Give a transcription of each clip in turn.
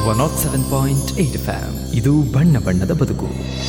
one naught seven point eight FM ಇದು ಬಣ್ಣ ಬಣ್ಣದ ಬದುಕು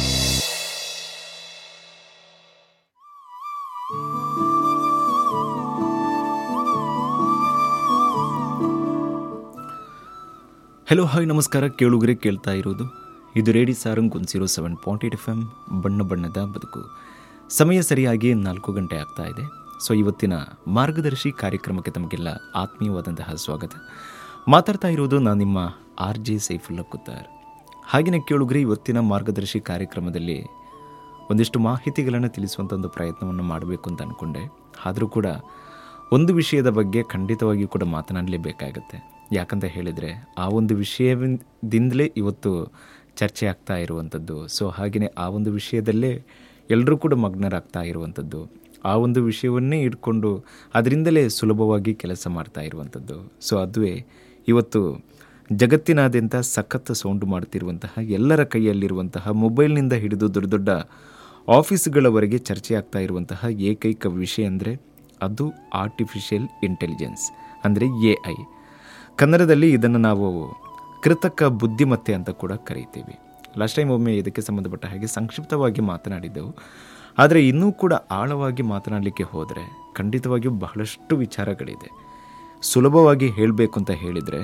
ಹಲೋ ಹಾಯ್ ನಮಸ್ಕಾರ ಕೇಳುಗರೆ ಕೇಳ್ತಾ ಇರೋದು ಇದು radio Sarang one zero seven point eight F M ಬಣ್ಣ ಬಣ್ಣದ ಬದುಕು ಸಮಯ ಸರಿಯಾಗಿ ನಾಲ್ಕು ಗಂಟೆ ಆಗ್ತಾ ಇದೆ ಸೊ ಇವತ್ತಿನ ಮಾರ್ಗದರ್ಶಿ ಕಾರ್ಯಕ್ರಮಕ್ಕೆ ತಮಗೆಲ್ಲ ಆತ್ಮೀಯವಾದಂತಹ ಸ್ವಾಗತ ಮಾತಾಡ್ತಾ ಇರೋದು ನಾನು ನಿಮ್ಮ ಆರ್ ಜೆ ಸೈಫುಲ್ಲಾ ಕುತ್ತಾರ್ ಹಾಗೆಯೇ ಕೇಳುಗರೆ ಇವತ್ತಿನ ಮಾರ್ಗದರ್ಶಿ ಕಾರ್ಯಕ್ರಮದಲ್ಲಿ ಒಂದಿಷ್ಟು ಮಾಹಿತಿಗಳನ್ನು ತಿಳಿಸುವಂಥ ಒಂದು ಪ್ರಯತ್ನವನ್ನು ಮಾಡಬೇಕು ಅಂತ ಅಂದ್ಕೊಂಡೆ ಆದರೂ ಕೂಡ ಒಂದು ವಿಷಯದ ಬಗ್ಗೆ ಖಂಡಿತವಾಗಿಯೂ ಕೂಡ ಮಾತನಾಡಲೇಬೇಕಾಗತ್ತೆ ಯಾಕಂತ ಹೇಳಿದರೆ ಆ ಒಂದು ವಿಷಯದಿಂದಲೇ ಇವತ್ತು ಚರ್ಚೆ ಆಗ್ತಾ ಇರುವಂಥದ್ದು ಸೊ ಹಾಗೆಯೇ ಆ ಒಂದು ವಿಷಯದಲ್ಲೇ ಎಲ್ಲರೂ ಕೂಡ ಮಗ್ನರಾಗ್ತಾ ಇರುವಂಥದ್ದು ಆ ಒಂದು ವಿಷಯವನ್ನೇ ಇಟ್ಕೊಂಡು ಅದರಿಂದಲೇ ಸುಲಭವಾಗಿ ಕೆಲಸ ಮಾಡ್ತಾ ಇರುವಂಥದ್ದು ಸೊ ಅದುವೇ ಇವತ್ತು ಜಗತ್ತಿನಾದ್ಯಂತ ಸಖತ್ ಸೌಂಡು ಮಾಡ್ತಿರುವಂತಹ ಎಲ್ಲರ ಕೈಯಲ್ಲಿರುವಂತಹ ಮೊಬೈಲ್ನಿಂದ ಹಿಡಿದು ದೊಡ್ಡ ದೊಡ್ಡ ಆಫೀಸ್ಗಳವರೆಗೆ ಚರ್ಚೆ ಆಗ್ತಾ ಇರುವಂತಹ ಏಕೈಕ ವಿಷಯ ಅಂದರೆ ಅದು ಆರ್ಟಿಫಿಷಿಯಲ್ ಇಂಟೆಲಿಜೆನ್ಸ್ ಅಂದರೆ ಎ ಐ ಕನ್ನಡದಲ್ಲಿ ಇದನ್ನು ನಾವು ಕೃತಕ ಬುದ್ಧಿಮತ್ತೆ ಅಂತ ಕೂಡ ಕರೀತೀವಿ ಲಾಸ್ಟ್ ಟೈಮ್ ಒಮ್ಮೆ ಇದಕ್ಕೆ ಸಂಬಂಧಪಟ್ಟ ಹಾಗೆ ಸಂಕ್ಷಿಪ್ತವಾಗಿ ಮಾತನಾಡಿದ್ದೆವು ಆದರೆ ಇನ್ನೂ ಕೂಡ ಆಳವಾಗಿ ಮಾತನಾಡಲಿಕ್ಕೆ ಹೋದರೆ ಖಂಡಿತವಾಗಿಯೂ ಬಹಳಷ್ಟು ವಿಚಾರಗಳಿದೆ ಸುಲಭವಾಗಿ ಹೇಳಬೇಕು ಅಂತ ಹೇಳಿದರೆ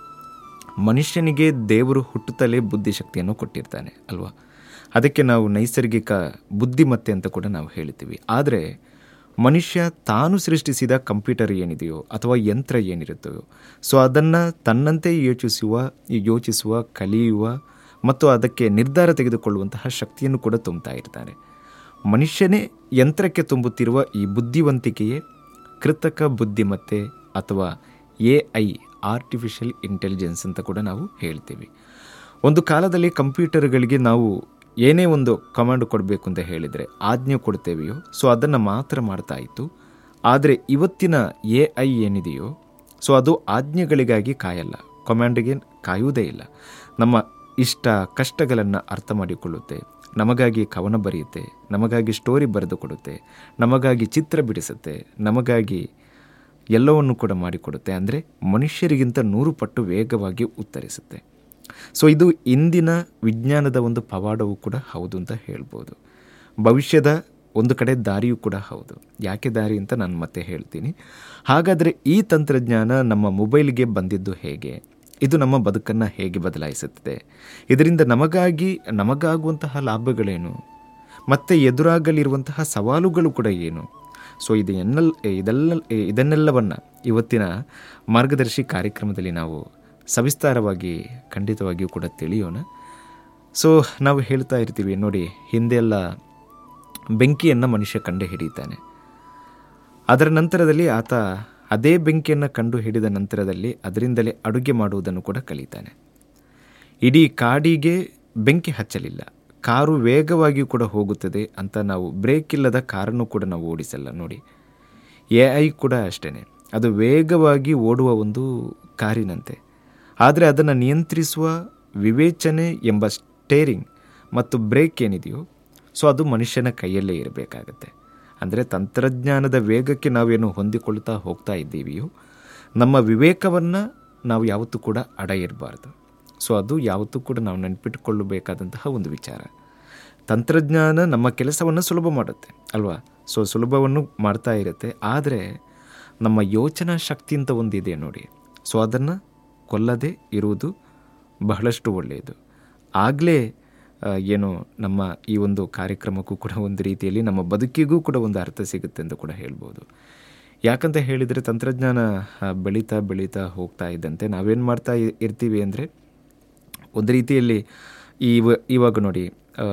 ಮನುಷ್ಯನಿಗೆ ದೇವರು ಹುಟ್ಟುತ್ತಲೇ ಬುದ್ಧಿಶಕ್ತಿಯನ್ನು ಕೊಟ್ಟಿರ್ತಾನೆ ಅಲ್ವಾ ಅದಕ್ಕೆ ನಾವು ನೈಸರ್ಗಿಕ ಬುದ್ಧಿಮತ್ತೆ ಅಂತ ಕೂಡ ನಾವು ಹೇಳ್ತೀವಿ ಆದರೆ ಮನುಷ್ಯ ತಾನು ಸೃಷ್ಟಿಸಿದ ಕಂಪ್ಯೂಟರ್ ಏನಿದೆಯೋ ಅಥವಾ ಯಂತ್ರ ಏನಿರುತ್ತೋ ಸೊ ಅದನ್ನು ತನ್ನಂತೆ ಯೋಚಿಸುವ ಯೋಚಿಸುವ ಕಲಿಯುವ ಮತ್ತು ಅದಕ್ಕೆ ನಿರ್ಧಾರ ತೆಗೆದುಕೊಳ್ಳುವಂತಹ ಶಕ್ತಿಯನ್ನು ಕೂಡ ತುಂಬುತ್ತಾ ಇರ್ತಾನೆ ಮನುಷ್ಯನೇ ಯಂತ್ರಕ್ಕೆ ತುಂಬುತ್ತಿರುವ ಈ ಬುದ್ಧಿವಂತಿಕೆಯೇ ಕೃತಕ ಬುದ್ಧಿಮತ್ತೆ ಅಥವಾ ಎ ಐ ಆರ್ಟಿಫಿಷಿಯಲ್ ಇಂಟೆಲಿಜೆನ್ಸ್ ಅಂತ ಕೂಡ ನಾವು ಹೇಳ್ತೀವಿ ಒಂದು ಕಾಲದಲ್ಲಿ ಕಂಪ್ಯೂಟರ್ಗಳಿಗೆ ನಾವು ಏನೇ ಒಂದು ಕಮಾಂಡ್ ಕೊಡಬೇಕು ಅಂತ ಹೇಳಿದರೆ ಆಜ್ಞೆ ಕೊಡ್ತೇವೆಯೋ ಸೊ ಅದನ್ನು ಮಾತ್ರ ಮಾಡ್ತಾ ಇತ್ತು ಆದರೆ ಇವತ್ತಿನ ಎ ಐ ಏನಿದೆಯೋ ಸೊ ಅದು ಆಜ್ಞೆಗಳಿಗಾಗಿ ಕಾಯಲ್ಲ ಕಮಾಂಡಿಗೆ ಕಾಯುವುದೇ ಇಲ್ಲ ನಮ್ಮ ಇಷ್ಟ ಕಷ್ಟಗಳನ್ನು ಅರ್ಥ ಮಾಡಿಕೊಳ್ಳುತ್ತೆ ನಮಗಾಗಿ ಕವನ ಬರೆಯುತ್ತೆ ನಮಗಾಗಿ ಸ್ಟೋರಿ ಬರೆದು ಕೊಡುತ್ತೆ ನಮಗಾಗಿ ಚಿತ್ರ ಬಿಡಿಸುತ್ತೆ ನಮಗಾಗಿ ಎಲ್ಲವನ್ನು ಕೂಡ ಮಾಡಿಕೊಡುತ್ತೆ ಅಂದರೆ ಮನುಷ್ಯರಿಗಿಂತ ನೂರು ಪಟ್ಟು ವೇಗವಾಗಿ ಉತ್ತರಿಸುತ್ತೆ ಸೊ ಇದು ಇಂದಿನ ವಿಜ್ಞಾನದ ಒಂದು ಪವಾಡವೂ ಕೂಡ ಹೌದು ಅಂತ ಹೇಳ್ಬೋದು ಭವಿಷ್ಯದ ಒಂದು ಕಡೆ ದಾರಿಯೂ ಕೂಡ ಹೌದು ಯಾಕೆ ದಾರಿ ಅಂತ ನಾನು ಮತ್ತೆ ಹೇಳ್ತೀನಿ ಹಾಗಾದರೆ ಈ ತಂತ್ರಜ್ಞಾನ ನಮ್ಮ ಮೊಬೈಲ್ಗೆ ಬಂದಿದ್ದು ಹೇಗೆ ಇದು ನಮ್ಮ ಬದುಕನ್ನು ಹೇಗೆ ಬದಲಾಯಿಸುತ್ತದೆ ಇದರಿಂದ ನಮಗಾಗಿ ನಮಗಾಗುವಂತಹ ಲಾಭಗಳೇನು ಮತ್ತು ಎದುರಾಗಲಿರುವಂತಹ ಸವಾಲುಗಳು ಕೂಡ ಏನು ಸೊ ಇದು ಎನ್ನಲ್ ಇದೆಲ್ಲ ಇದನ್ನೆಲ್ಲವನ್ನು ಇವತ್ತಿನ ಮಾರ್ಗದರ್ಶಿ ಕಾರ್ಯಕ್ರಮದಲ್ಲಿ ನಾವು ಸವಿಸ್ತಾರವಾಗಿ ಖಂಡಿತವಾಗಿಯೂ ಕೂಡ ತಿಳಿಯೋಣ ಸೊ ನಾವು ಹೇಳ್ತಾ ಇರ್ತೀವಿ ನೋಡಿ ಹಿಂದೆಲ್ಲ ಬೆಂಕಿಯನ್ನು ಮನುಷ್ಯ ಕಂಡು ಹಿಡಿತಾನೆ ಅದರ ನಂತರದಲ್ಲಿ ಆತ ಅದೇ ಬೆಂಕಿಯನ್ನು ಕಂಡು ಹಿಡಿದ ನಂತರದಲ್ಲಿ ಅದರಿಂದಲೇ ಅಡುಗೆ ಮಾಡುವುದನ್ನು ಕೂಡ ಕಲಿತಾನೆ ಇಡೀ ಕಾಡಿಗೆ ಬೆಂಕಿ ಹಚ್ಚಲಿಲ್ಲ ಕಾರು ವೇಗವಾಗಿ ಕೂಡ ಹೋಗುತ್ತದೆ ಅಂತ ನಾವು ಬ್ರೇಕ್ ಇಲ್ಲದ ಕಾರನ್ನು ಕೂಡ ನಾವು ಓಡಿಸಲ್ಲ ನೋಡಿ ಎ ಐ ಕೂಡ ಅಷ್ಟೇ ಅದು ವೇಗವಾಗಿ ಓಡುವ ಒಂದು ಕಾರಿನಂತೆ ಆದರೆ ಅದನ್ನು ನಿಯಂತ್ರಿಸುವ ವಿವೇಚನೆ ಎಂಬ ಸ್ಟೇರಿಂಗ್ ಮತ್ತು ಬ್ರೇಕ್ ಏನಿದೆಯೋ ಸೊ ಅದು ಮನುಷ್ಯನ ಕೈಯಲ್ಲೇ ಇರಬೇಕಾಗತ್ತೆ ಅಂದರೆ ತಂತ್ರಜ್ಞಾನದ ವೇಗಕ್ಕೆ ನಾವೇನು ಹೊಂದಿಕೊಳ್ತಾ ಹೋಗ್ತಾ ಇದ್ದೀವಿಯೋ ನಮ್ಮ ವಿವೇಕವನ್ನು ನಾವು ಯಾವತ್ತೂ ಕೂಡ ಅಡ ಇರಬಾರ್ದು ಸೊ ಅದು ಯಾವತ್ತೂ ಕೂಡ ನಾವು ನೆನಪಿಟ್ಟುಕೊಳ್ಳಬೇಕಾದಂತಹ ಒಂದು ವಿಚಾರ ತಂತ್ರಜ್ಞಾನ ನಮ್ಮ ಕೆಲಸವನ್ನು ಸುಲಭ ಮಾಡುತ್ತೆ ಅಲ್ವಾ ಸೊ ಸುಲಭವನ್ನು ಮಾಡ್ತಾ ಇರುತ್ತೆ ಆದರೆ ನಮ್ಮ ಯೋಚನಾ ಶಕ್ತಿ ಅಂತ ಒಂದಿದೆ ನೋಡಿ ಸೊ ಅದನ್ನು ಕೊಲ್ಲದೆ ಇರುವುದು ಬಹಳಷ್ಟು ಒಳ್ಳೆಯದು ಆಗಲೇ ಏನು ನಮ್ಮ ಈ ಒಂದು ಕಾರ್ಯಕ್ರಮಕ್ಕೂ ಕೂಡ ಒಂದು ರೀತಿಯಲ್ಲಿ ನಮ್ಮ ಬದುಕಿಗೂ ಕೂಡ ಒಂದು ಅರ್ಥ ಸಿಗುತ್ತೆ ಅಂತ ಕೂಡ ಹೇಳ್ಬೋದು ಯಾಕಂತ ಹೇಳಿದರೆ ತಂತ್ರಜ್ಞಾನ ಬೆಳೀತಾ ಬೆಳೀತಾ ಹೋಗ್ತಾ ಇದ್ದಂತೆ ನಾವೇನು ಮಾಡ್ತಾ ಇರ್ತೀವಿ ಅಂದರೆ ಒಂದು ರೀತಿಯಲ್ಲಿ ಇವ ಇವಾಗ ನೋಡಿ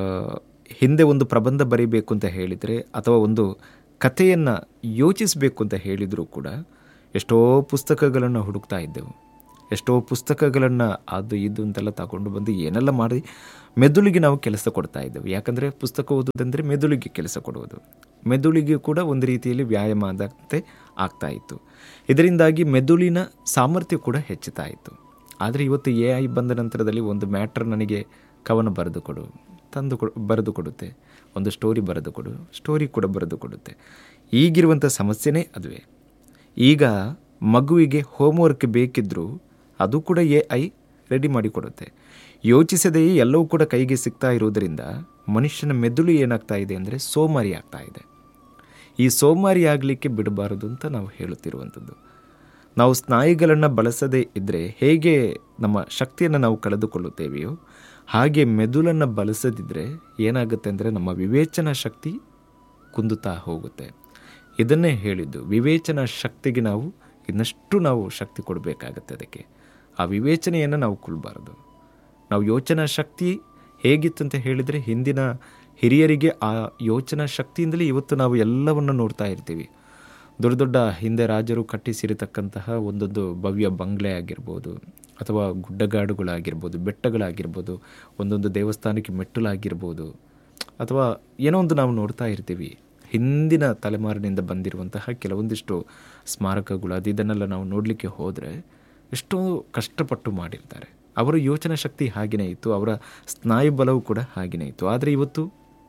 ಹಿಂದೆ ಒಂದು ಪ್ರಬಂಧ ಬರೀಬೇಕು ಅಂತ ಹೇಳಿದರೆ ಅಥವಾ ಒಂದು ಕಥೆಯನ್ನು ಯೋಚಿಸಬೇಕು ಅಂತ ಹೇಳಿದರೂ ಕೂಡ ಎಷ್ಟೋ ಪುಸ್ತಕಗಳನ್ನು ಹುಡುಕ್ತಾ ಇದ್ದೆವು ಎಷ್ಟೋ ಪುಸ್ತಕಗಳನ್ನು ಅದು ಇದು ಅಂತೆಲ್ಲ ತಗೊಂಡು ಬಂದು ಏನೆಲ್ಲ ಮಾಡಿ ಮೆದುಳಿಗೆ ನಾವು ಕೆಲಸ ಕೊಡ್ತಾ ಇದ್ದೆವು ಯಾಕಂದರೆ ಪುಸ್ತಕ ಓದೋದಂದರೆ ಮೆದುಳಿಗೆ ಕೆಲಸ ಕೊಡುವುದು ಮೆದುಳಿಗೆ ಕೂಡ ಒಂದು ರೀತಿಯಲ್ಲಿ ವ್ಯಾಯಾಮ ಆದಂತೆ ಆಗ್ತಾ ಇತ್ತು ಇದರಿಂದಾಗಿ ಮೆದುಳಿನ ಸಾಮರ್ಥ್ಯ ಕೂಡ ಹೆಚ್ಚುತ್ತಾ ಇತ್ತು ಆದರೆ ಇವತ್ತು ಎ ಐ ಬಂದ ನಂತರದಲ್ಲಿ ಒಂದು ಮ್ಯಾಟ್ರ್ ನನಗೆ ಕವನ ಬರೆದು ಕೊಡು ತಂದು ಕೊಡು ಬರೆದು ಕೊಡುತ್ತೆ ಒಂದು ಸ್ಟೋರಿ ಬರೆದು ಕೊಡು ಸ್ಟೋರಿ ಕೂಡ ಬರೆದು ಕೊಡುತ್ತೆ ಈಗಿರುವಂಥ ಸಮಸ್ಯೆನೇ ಅದುವೇ ಈಗ ಮಗುವಿಗೆ ಹೋಮ್ವರ್ಕ್ ಬೇಕಿದ್ದರೂ ಅದು ಕೂಡ ಎ ಐ ರೆಡಿ ಮಾಡಿಕೊಡುತ್ತೆ ಯೋಚಿಸದೆಯೇ ಎಲ್ಲವೂ ಕೂಡ ಕೈಗೆ ಸಿಗ್ತಾ ಇರೋದರಿಂದ ಮನುಷ್ಯನ ಮೆದುಳು ಏನಾಗ್ತಾ ಇದೆ ಅಂದರೆ ಸೋಮಾರಿ ಆಗ್ತಾ ಇದೆ ಈ ಸೋಮಾರಿ ಆಗಲಿಕ್ಕೆ ಬಿಡಬಾರದು ಅಂತ ನಾವು ಹೇಳುತ್ತಿರುವಂಥದ್ದು ನಾವು ಸ್ನಾಯುಗಳನ್ನು ಬಳಸದೇ ಇದ್ದರೆ ಹೇಗೆ ನಮ್ಮ ಶಕ್ತಿಯನ್ನು ನಾವು ಕಳೆದುಕೊಳ್ಳುತ್ತೇವೆಯೋ ಹಾಗೆ ಮೆದುಳನ್ನು ಬಳಸದಿದ್ದರೆ ಏನಾಗುತ್ತೆ ಅಂದರೆ ನಮ್ಮ ವಿವೇಚನಾ ಶಕ್ತಿ ಕುಂದುತ್ತಾ ಹೋಗುತ್ತೆ ಇದನ್ನೇ ಹೇಳಿದ್ದು ವಿವೇಚನಾ ಶಕ್ತಿಗೆ ನಾವು ಇನ್ನಷ್ಟು ನಾವು ಶಕ್ತಿ ಕೊಡಬೇಕಾಗತ್ತೆ ಅದಕ್ಕೆ ಆ ವಿವೇಚನೆಯನ್ನು ನಾವು ಕೊಡಬಾರ್ದು ನಾವು ಯೋಚನಾ ಶಕ್ತಿ ಹೇಗಿತ್ತಂತ ಹೇಳಿದರೆ ಹಿಂದಿನ ಹಿರಿಯರಿಗೆ ಆ ಯೋಚನಾ ಶಕ್ತಿಯಿಂದಲೇ ಇವತ್ತು ನಾವು ಎಲ್ಲವನ್ನು ನೋಡ್ತಾ ಇರ್ತೀವಿ ದೊಡ್ಡ ದೊಡ್ಡ ಹಿಂದೆ ರಾಜರು ಕಟ್ಟಿಸಿರತಕ್ಕಂತಹ ಒಂದೊಂದು ಭವ್ಯ ಬಂಗ್ಲೆ ಆಗಿರ್ಬೋದು ಅಥವಾ ಗುಡ್ಡಗಾಡುಗಳಾಗಿರ್ಬೋದು ಬೆಟ್ಟಗಳಾಗಿರ್ಬೋದು ಒಂದೊಂದು ದೇವಸ್ಥಾನಕ್ಕೆ ಮೆಟ್ಟಲಾಗಿರ್ಬೋದು ಅಥವಾ ಏನೋ ಒಂದು ನಾವು ನೋಡ್ತಾ ಇರ್ತೀವಿ ಹಿಂದಿನ ತಲೆಮಾರಿನಿಂದ ಬಂದಿರುವಂತಹ ಕೆಲವೊಂದಿಷ್ಟು ಸ್ಮಾರಕಗಳು ಅದು ಇದನ್ನೆಲ್ಲ ನಾವು ನೋಡಲಿಕ್ಕೆ ಹೋದರೆ ಎಷ್ಟೋ ಕಷ್ಟಪಟ್ಟು ಮಾಡಿರ್ತಾರೆ ಅವರ ಯೋಚನಾ ಶಕ್ತಿ ಹಾಗೆಯೇ ಇತ್ತು ಅವರ ಸ್ನಾಯು ಬಲವು ಕೂಡ ಹಾಗೆಯೇ ಇತ್ತು ಆದರೆ ಇವತ್ತು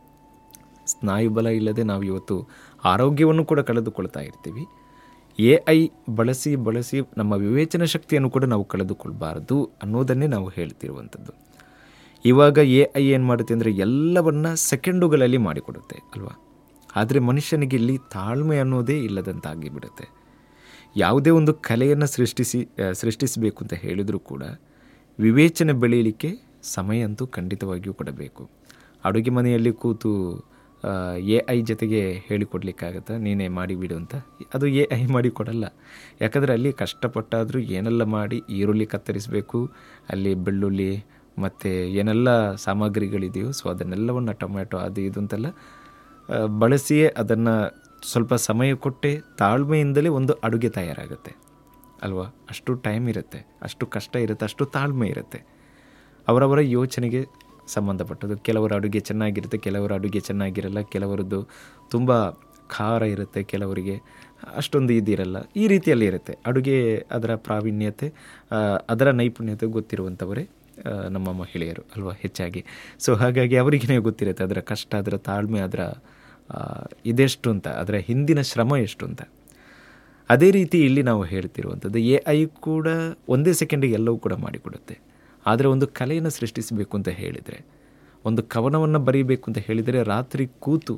ಸ್ನಾಯು ಬಲ ಇಲ್ಲದೆ ನಾವು ಇವತ್ತು ಆರೋಗ್ಯವನ್ನು ಕೂಡ ಕಳೆದುಕೊಳ್ತಾ ಇರ್ತೀವಿ ಎ ಐ ಬಳಸಿ ಬಳಸಿ ನಮ್ಮ ವಿವೇಚನಾ ಶಕ್ತಿಯನ್ನು ಕೂಡ ನಾವು ಕಳೆದುಕೊಳ್ಬಾರದು ಅನ್ನೋದನ್ನೇ ನಾವು ಹೇಳ್ತಿರುವಂಥದ್ದು ಇವಾಗ ಎ ಐ ಏನು ಮಾಡುತ್ತೆ ಅಂದರೆ ಎಲ್ಲವನ್ನ ಸೆಕೆಂಡುಗಳಲ್ಲಿ ಮಾಡಿಕೊಡುತ್ತೆ ಅಲ್ವಾ ಆದರೆ ಮನುಷ್ಯನಿಗೆ ಇಲ್ಲಿ ತಾಳ್ಮೆ ಅನ್ನೋದೇ ಇಲ್ಲದಂತಾಗಿ ಬಿಡುತ್ತೆ ಯಾವುದೇ ಒಂದು ಕಲೆಯನ್ನು ಸೃಷ್ಟಿಸಿ ಆ, ಸೃಷ್ಟಿಸಬೇಕು ಅಂತ ಹೇಳಿದರೂ ಕೂಡ ವಿವೇಚನೆ ಬೆಳೆಯಲಿಕ್ಕೆ ಸಮಯ ಅಂತೂ ಖಂಡಿತವಾಗಿಯೂ ಕೊಡಬೇಕು ಅಡುಗೆ ಮನೆಯಲ್ಲಿ ಕೂತು ಎ ಐ ಜೊತೆಗೆ ಹೇಳಿಕೊಡ್ಲಿಕ್ಕಾಗತ್ತಾ ನೀನೇ ಮಾಡಿ ಬಿಡು ಅಂತ ಅದು ಎ ಐ ಮಾಡಿ ಕೊಡಲ್ಲ ಯಾಕಂದರೆ ಅಲ್ಲಿ ಕಷ್ಟಪಟ್ಟಾದರೂ ಏನೆಲ್ಲ ಮಾಡಿ ಈರುಳ್ಳಿ ಕತ್ತರಿಸಬೇಕು ಅಲ್ಲಿ ಬೆಳ್ಳುಳ್ಳಿ ಮತ್ತು ಏನೆಲ್ಲ ಸಾಮಗ್ರಿಗಳಿದೆಯೋ ಸೊ ಅದನ್ನೆಲ್ಲವನ್ನು ಟೊಮ್ಯಾಟೊ ಅದು ಇದು ಅಂತೆಲ್ಲ ಆ, ಬಳಸಿಯೇ ಅದನ್ನು ಸ್ವಲ್ಪ ಸಮಯ ಕೊಟ್ಟೆ ತಾಳ್ಮೆಯಿಂದಲೇ ಒಂದು ಅಡುಗೆ ತಯಾರಾಗುತ್ತೆ ಅಲ್ವಾ ಅಷ್ಟು ಟೈಮ್ ಇರುತ್ತೆ ಅಷ್ಟು ಕಷ್ಟ ಇರುತ್ತೆ ಅಷ್ಟು ತಾಳ್ಮೆ ಇರುತ್ತೆ ಅವರವರ ಯೋಚನೆಗೆ ಸಂಬಂಧಪಟ್ಟದ್ದು ಕೆಲವರ ಅಡುಗೆ ಚೆನ್ನಾಗಿರುತ್ತೆ ಕೆಲವರ ಅಡುಗೆ ಚೆನ್ನಾಗಿರಲ್ಲ ಕೆಲವರದ್ದು ತುಂಬ ಖಾರ ಇರುತ್ತೆ ಕೆಲವರಿಗೆ ಅಷ್ಟೊಂದು ಇದಿರಲ್ಲ ಈ ರೀತಿಯಲ್ಲಿ ಇರುತ್ತೆ ಅಡುಗೆ ಅದರ ಪ್ರಾವೀಣ್ಯತೆ ಆ, ಅದರ ನೈಪುಣ್ಯತೆ ಗೊತ್ತಿರುವಂಥವರೇ ಆ, ನಮ್ಮ ಮಹಿಳೆಯರು ಅಲ್ವಾ ಹೆಚ್ಚಾಗಿ ಸೊ ಹಾಗಾಗಿ ಅವರಿಗೇ ಗೊತ್ತಿರುತ್ತೆ ಅದರ ಕಷ್ಟ ಅದರ ತಾಳ್ಮೆ ಅದರ ಆ, ಇದೆಷ್ಟು ಅಂತ ಅದರ ಹಿಂದಿನ ಶ್ರಮ ಎಷ್ಟು ಅಂತ ಅದೇ ರೀತಿ ಇಲ್ಲಿ ನಾವು ಹೇಳ್ತಿರುವಂಥದ್ದು ಎ ಐ ಕೂಡ ಒಂದೇ ಸೆಕೆಂಡಿಗೆ ಎಲ್ಲವೂ ಕೂಡ ಮಾಡಿಕೊಡುತ್ತೆ ಆದರೆ ಒಂದು ಕಲೆಯನ್ನು ಸೃಷ್ಟಿಸಬೇಕು ಅಂತ ಹೇಳಿದರೆ ಒಂದು ಕವನವನ್ನು ಬರೀಬೇಕು ಅಂತ ಹೇಳಿದರೆ ರಾತ್ರಿ ಕೂತು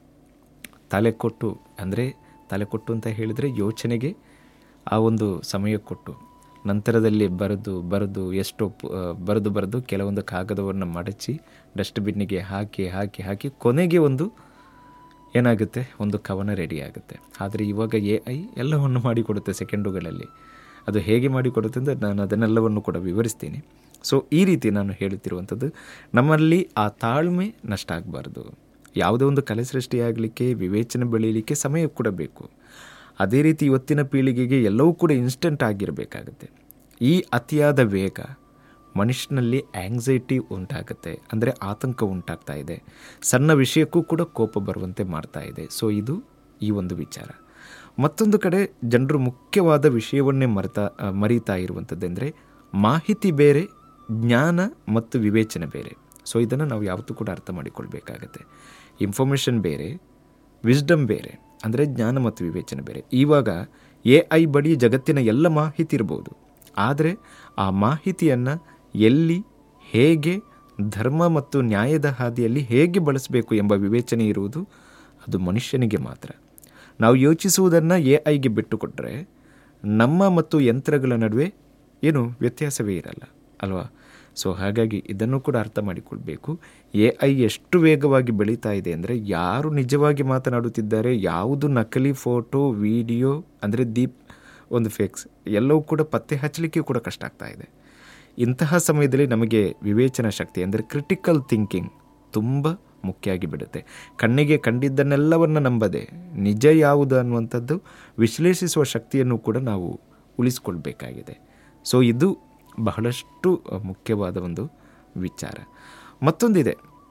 ತಲೆ ಕೊಟ್ಟು ಅಂದರೆ ತಲೆ ಕೊಟ್ಟು ಅಂತ ಹೇಳಿದರೆ ಯೋಚನೆಗೆ ಆ ಒಂದು ಸಮಯ ಕೊಟ್ಟು ನಂತರದಲ್ಲಿ ಬರೆದು ಬರೆದು ಎಷ್ಟೋ ಪ- ಆ, ಬರೆದು ಬರೆದು ಕೆಲವೊಂದು ಕಾಗದವನ್ನು ಮಡಚಿ ಡಸ್ಟ್ಬಿನ್ನಿಗೆ ಹಾಕಿ ಹಾಕಿ ಹಾಕಿ ಕೊನೆಗೆ ಒಂದು ಏನಾಗುತ್ತೆ ಒಂದು ಕವನ ರೆಡಿ ಆಗುತ್ತೆ ಆದರೆ ಇವಾಗ ಎ ಐ ಎಲ್ಲವನ್ನು ಮಾಡಿಕೊಡುತ್ತೆ ಸೆಕೆಂಡುಗಳಲ್ಲಿ ಅದು ಹೇಗೆ ಮಾಡಿಕೊಡುತ್ತೆ ಅಂದರೆ ನಾನು ಅದನ್ನೆಲ್ಲವನ್ನು ಕೂಡ ವಿವರಿಸ್ತೀನಿ ಸೊ ಈ ರೀತಿ ನಾನು ಹೇಳುತ್ತಿರುವಂಥದ್ದು ನಮ್ಮಲ್ಲಿ ಆ ತಾಳ್ಮೆ ನಷ್ಟ ಆಗಬಾರ್ದು ಯಾವುದೇ ಒಂದು ಕಲೆ ಸೃಷ್ಟಿಯಾಗಲಿಕ್ಕೆ ವಿವೇಚನೆ ಬೆಳೀಲಿಕ್ಕೆ ಸಮಯ ಕೂಡ ಬೇಕು ಅದೇ ರೀತಿ ಇವತ್ತಿನ ಪೀಳಿಗೆಗೆ ಎಲ್ಲವೂ ಕೂಡ ಇನ್ಸ್ಟೆಂಟ್ ಆಗಿರಬೇಕಾಗುತ್ತೆ ಈ ಅತಿಯಾದ ವೇಗ ಮನುಷ್ಯನಲ್ಲಿ ಆಂಗ್ಸೈಟಿ ಉಂಟಾಗುತ್ತೆ ಅಂದರೆ ಆತಂಕ ಉಂಟಾಗ್ತಾ ಇದೆ ಸಣ್ಣ ವಿಷಯಕ್ಕೂ ಕೂಡ ಕೋಪ ಬರುವಂತೆ ಮಾಡ್ತಾ ಇದೆ ಸೊ ಇದು ಈ ಒಂದು ವಿಚಾರ ಮತ್ತೊಂದು ಕಡೆ ಜನರು ಮುಖ್ಯವಾದ ವಿಷಯವನ್ನೇ ಮರೆತಾ ಆ, ಮರೀತಾ ಇರುವಂಥದ್ದೆಂದರೆ ಮಾಹಿತಿ ಬೇರೆ ಜ್ಞಾನ ಮತ್ತು ವಿವೇಚನೆ ಬೇರೆ ಸೊ ಇದನ್ನು ನಾವು ಯಾವತ್ತೂ ಕೂಡ ಅರ್ಥ ಮಾಡಿಕೊಳ್ಬೇಕಾಗತ್ತೆ ಇನ್ಫಾರ್ಮೇಷನ್ ಬೇರೆ ವಿಸ್ಡಮ್ ಬೇರೆ ಅಂದರೆ ಜ್ಞಾನ ಮತ್ತು ವಿವೇಚನೆ ಬೇರೆ ಇವಾಗ ಎ ಐ ಬಳಿ ಜಗತ್ತಿನ ಎಲ್ಲ ಮಾಹಿತಿ ಇರ್ಬೋದು ಆದರೆ ಆ ಮಾಹಿತಿಯನ್ನು ಎಲ್ಲಿ ಹೇಗೆ ಧರ್ಮ ಮತ್ತು ನ್ಯಾಯದ ಹಾದಿಯಲ್ಲಿ ಹೇಗೆ ಬಳಸಬೇಕು ಎಂಬ ವಿವೇಚನೆ ಇರುವುದು ಅದು ಮನುಷ್ಯನಿಗೆ ಮಾತ್ರ ನಾವು ಯೋಚಿಸುವುದನ್ನು ಎ ಐಗೆ ಬಿಟ್ಟುಕೊಟ್ರೆ ನಮ್ಮ ಮತ್ತು ಯಂತ್ರಗಳ ನಡುವೆ ಏನು ವ್ಯತ್ಯಾಸವೇ ಇರಲ್ಲ ಅಲ್ವಾ ಸೊ ಹಾಗಾಗಿ ಇದನ್ನು ಕೂಡ ಅರ್ಥ ಮಾಡಿಕೊಳ್ಬೇಕು ಎ ಐ ಎಷ್ಟು ವೇಗವಾಗಿ ಬೆಳೀತಾ ಇದೆ ಅಂದರೆ ಯಾರು ನಿಜವಾಗಿ ಮಾತನಾಡುತ್ತಿದ್ದಾರೆ ಯಾವುದು ನಕಲಿ ಫೋಟೋ ವಿಡಿಯೋ ಅಂದರೆ ದೀಪ್ ಒಂದು ಫೇಕ್ಸ್ ಎಲ್ಲವೂ ಕೂಡ ಪತ್ತೆ ಹಚ್ಚಲಿಕ್ಕೆ ಕೂಡ ಕಷ್ಟ ಆಗ್ತಾ ಇದೆ ಇಂತಹ ಸಮಯದಲ್ಲಿ ನಮಗೆ ವಿವೇಚನಾ ಶಕ್ತಿ ಅಂದರೆ ಕ್ರಿಟಿಕಲ್ ಥಿಂಕಿಂಗ್ ತುಂಬ ಮುಖ್ಯ ಆಗಿಬಿಡುತ್ತೆ ಕಣ್ಣಿಗೆ ಕಂಡಿದ್ದನ್ನೆಲ್ಲವನ್ನು ನಂಬದೆ ನಿಜ ಯಾವುದು ಅನ್ನುವಂಥದ್ದು ವಿಶ್ಲೇಷಿಸುವ ಶಕ್ತಿಯನ್ನು ಕೂಡ ನಾವು ಉಳಿಸ್ಕೊಳ್ಬೇಕಾಗಿದೆ ಸೊ ಇದು ಬಹಳಷ್ಟು ಮುಖ್ಯವಾದ ಒಂದು ವಿಚಾರ ಮತ್ತೊಂದಿದೆ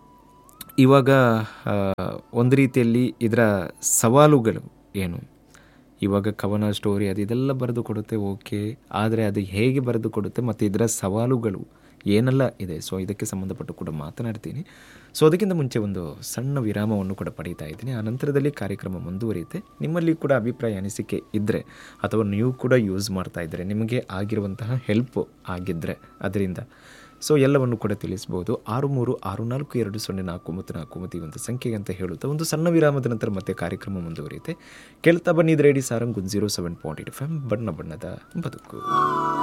ಇವಾಗ ಆ, ಒಂದು ರೀತಿಯಲ್ಲಿ ಇದರ ಸವಾಲುಗಳು ಏನು ಇವಾಗ ಕವನ ಸ್ಟೋರಿ ಅದು ಇದೆಲ್ಲ ಬರೆದು ಕೊಡುತ್ತೆ ಓಕೆ ಆದರೆ ಅದು ಹೇಗೆ ಬರೆದು ಕೊಡುತ್ತೆ ಮತ್ತು ಇದರ ಸವಾಲುಗಳು ಏನೆಲ್ಲ ಇದೆ ಸೊ ಇದಕ್ಕೆ ಸಂಬಂಧಪಟ್ಟು ಕೂಡ ಮಾತನಾಡ್ತೀನಿ ಸೊ ಅದಕ್ಕಿಂತ ಮುಂಚೆ ಒಂದು ಸಣ್ಣ ವಿರಾಮವನ್ನು ಕೂಡ ಪಡೀತಾ ಇದ್ದೀನಿ ಆ ನಂತರದಲ್ಲಿ ಕಾರ್ಯಕ್ರಮ ಮುಂದುವರಿಯುತ್ತೆ ನಿಮ್ಮಲ್ಲಿ ಕೂಡ ಅಭಿಪ್ರಾಯ ಅನಿಸಿಕೆ ಇದ್ದರೆ ಅಥವಾ ನೀವು ಕೂಡ ಯೂಸ್ ಮಾಡ್ತಾ ಇದ್ದರೆ ನಿಮಗೆ ಆಗಿರುವಂತಹ ಹೆಲ್ಪ್ ಆಗಿದ್ದರೆ ಅದರಿಂದ ಸೊ ಎಲ್ಲವನ್ನು ಕೂಡ ತಿಳಿಸ್ಬೋದು ಆರು ಮೂರು ಆರು ನಾಲ್ಕು ಎರಡು ಸೊನ್ನೆ ನಾಲ್ಕು ಒಂಬತ್ತು ನಾಲ್ಕು ಒಂಬತ್ತು ಈ ಒಂದು ಸಂಖ್ಯೆಗೆ ಅಂತ ಹೇಳುತ್ತಾ ಒಂದು ಸಣ್ಣ ವಿರಾಮದ ನಂತರ ಮತ್ತೆ ಕಾರ್ಯಕ್ರಮ ಮುಂದುವರಿಯುತ್ತೆ ಕೇಳ್ತಾ ಬನ್ನಿದ್ದು radio Sarang zero seven point eight F M ಬಣ್ಣ ಬಣ್ಣದ ಬದುಕು